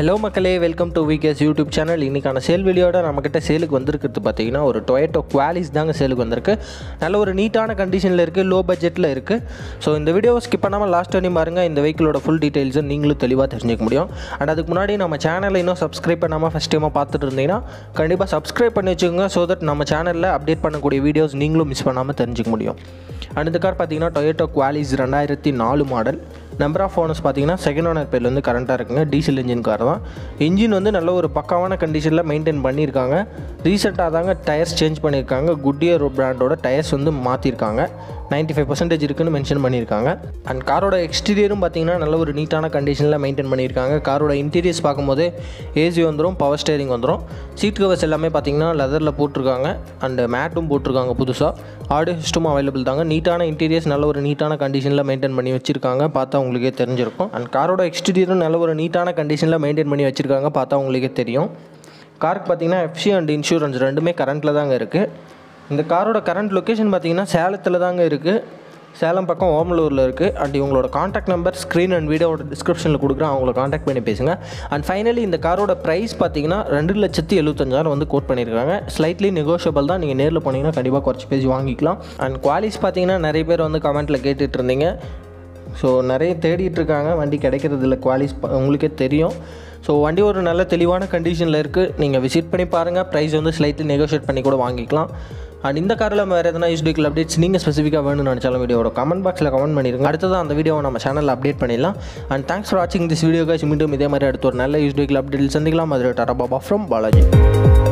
hello மக்களே welcome to Vikesh YouTube channel இன்றைக்கான sale வீடியோட நம்மக்கிட்ட சேலுக்கு வந்திருக்கிறது பார்த்தீங்கன்னா ஒரு டொயேட்டோ குவாலிஸ் தாங்க சேலுக்கு வந்திருக்கு நல்ல ஒரு நீட்டான கண்டிஷனில் இருக்குது லோ பட்ஜெட்டில் இருக்குது ஸோ இந்த வீடியோவை ஸ்கிப் பண்ணாமல் லாஸ்ட் வரையும் பாருங்கள் இந்த வெஹிக்கிளோட ஃபுல் டீட்டெயில்ஸும் நீங்களும் தெளிவாக தெரிஞ்சுக்க முடியும் அண்ட் அதுக்கு முன்னாடி நம்ம சேனலை இன்னும் சப்ஸ்கிரைப் பண்ணாமல் ஃபஸ்ட் டைமாக பார்த்துட்டு இருந்தீங்கன்னா கண்டிப்பாக சப்ஸ்கிரைப் பண்ணி வச்சுக்கோங்க ஸோ தட் நம்ம சேனலில் அப்டேட் பண்ணக்கூடிய வீடியோஸ் நீங்களும் மிஸ் பண்ணாமல் தெரிஞ்சுக்க முடியும் அண்ட் இந்த கார் பார்த்தீங்கன்னா டொயேட்டோ குவாலிஸ் ரெண்டாயிரத்தி நாலு மாடல் நம்பர் ஆஃப் ஓனர்ஸ் பார்த்தீங்கன்னா செகண்ட் ஓனர் பேர்ல வந்து கரண்ட்டாக இருக்குங்க டீசல் இன்ஜின் கார் தான் இன்ஜின் வந்து நல்ல ஒரு பக்காவான கண்டிஷனில் மெயின்டைன் பண்ணியிருக்காங்க ரீசெண்டாக தாங்க டயர்ஸ் சேஞ்ச் பண்ணியிருக்காங்க குட்டியர் பிராண்டோட டயர்ஸ் வந்து மாற்றிருக்காங்க 95% ஃபைவ் பர்சன்டேஜ் இருக்குன்னு மென்ஷன் பண்ணியிருக்காங்க அண்ட் காரோட எக்ஸ்டீரியரும் பார்த்தீங்கன்னா நல்ல ஒரு நீட்டான கண்டிஷனில் மெயின்டைன் பண்ணியிருக்காங்க காரோட இன்டீரியர்ஸ் பார்க்கும்போது ஏசி வந்துடும் பவர் ஸ்டேரிங் வந்துடும் சீட் கவர்ஸ் எல்லாமே பார்த்தீங்கன்னா லெதரில் போட்டிருக்காங்க அண்ட் மேட்டும் போட்டிருக்காங்க புதுசாக ஆடியோ சிஸ்டமும் அவைலபிள் தாங்க நீட்டான இன்டீரியர்ஸ் நல்ல ஒரு நீட்டான கண்டிஷனில் மெயின்டைன் பண்ணி வச்சிருக்காங்க பார்த்தா உங்களுக்கே தெரிஞ்சிருக்கும் அண்ட் காரோட எக்ஸ்டீரியரும் நல்ல ஒரு நீட்டான கண்டிஷனில் மெயின்டைன் பண்ணி வச்சிருக்காங்க பார்த்தா உங்களுக்கே தெரியும் காருக்கு பார்த்தீங்கன்னா எஃப்சி அண்ட் இன்சூரன்ஸ் ரெண்டுமே கரண்ட்டில் தாங்க இருக்குது இந்த காரோட கரண்ட் லொக்கேஷன் பார்த்தீங்கன்னா சேலத்தில் தாங்க இருக்குது சேலம் பக்கம் ஓமலூரில் இருக்குது அண்ட் இவங்களோட காண்டாக்ட் நம்பர் ஸ்க்ரீன் அண்ட் வீடியோட டிஸ்கிரிப்ஷனில் கொடுக்குறேன் அவங்கள காண்டாக்ட் பண்ணி பேசுங்க அண்ட் ஃபைனலி இந்த காரோட ப்ரைஸ் பார்த்தீங்கன்னா ரெண்டு லட்சத்தி எழுபத்தஞ்சாயிரம் வந்து கோட் பண்ணியிருக்காங்க ஸ்லைட்லி நெகோஷியபிள் தான் நீங்கள் நேரில் போனீங்கன்னா கண்டிப்பாக குறைச்சி பேசி வாங்கிக்கலாம் அண்ட் குவாலிஸ் பார்த்தீங்கன்னா நிறைய பேர் வந்து கமெண்ட்டில் கேட்டுட்டு இருந்தீங்க ஸோ நிறைய தேடிட்டு இருக்காங்க வண்டி கிடைக்கிறது இல்லை குவாலிஸ் ப- உங்களுக்கே தெரியும் ஸோ வண்டி ஒரு நல்ல தெளிவான கண்டிஷனில் இருக்குது நீங்கள் விசிட் பண்ணி பாருங்கள் ப்ரைஸ் வந்து ஸ்லைட்லி நெகோஷியேட் பண்ணி கூட வாங்கிக்கலாம் அண்ட் இந்த காரில் வேறு எதனா யூஸ் வெஹிக்கிள் அப்டேட்ஸ் நீங்கள் ஸ்பெசிஃபிக்காக வேணும்னு நினச்சாலும் வீடியோட கமெண்ட் பாக்ஸில் கமெண்ட் பண்ணிடுங்க அடுத்தது அந்த வீடியோவை நம்ம சேனலில் அப்டேட் பண்ணிடலாம் அண்ட் தேங்க்ஸ் ஃபார் வாட்சிங் திஸ் வீடியோ guys மீண்டும் இதே மாதிரி அடுத்த ஒரு நல்ல யூஸ் வெஹிக்கிள் அப்டேட் சந்திக்கலாம் மதுரை டாடா பாபா ஃப்ரம் பாலாஜி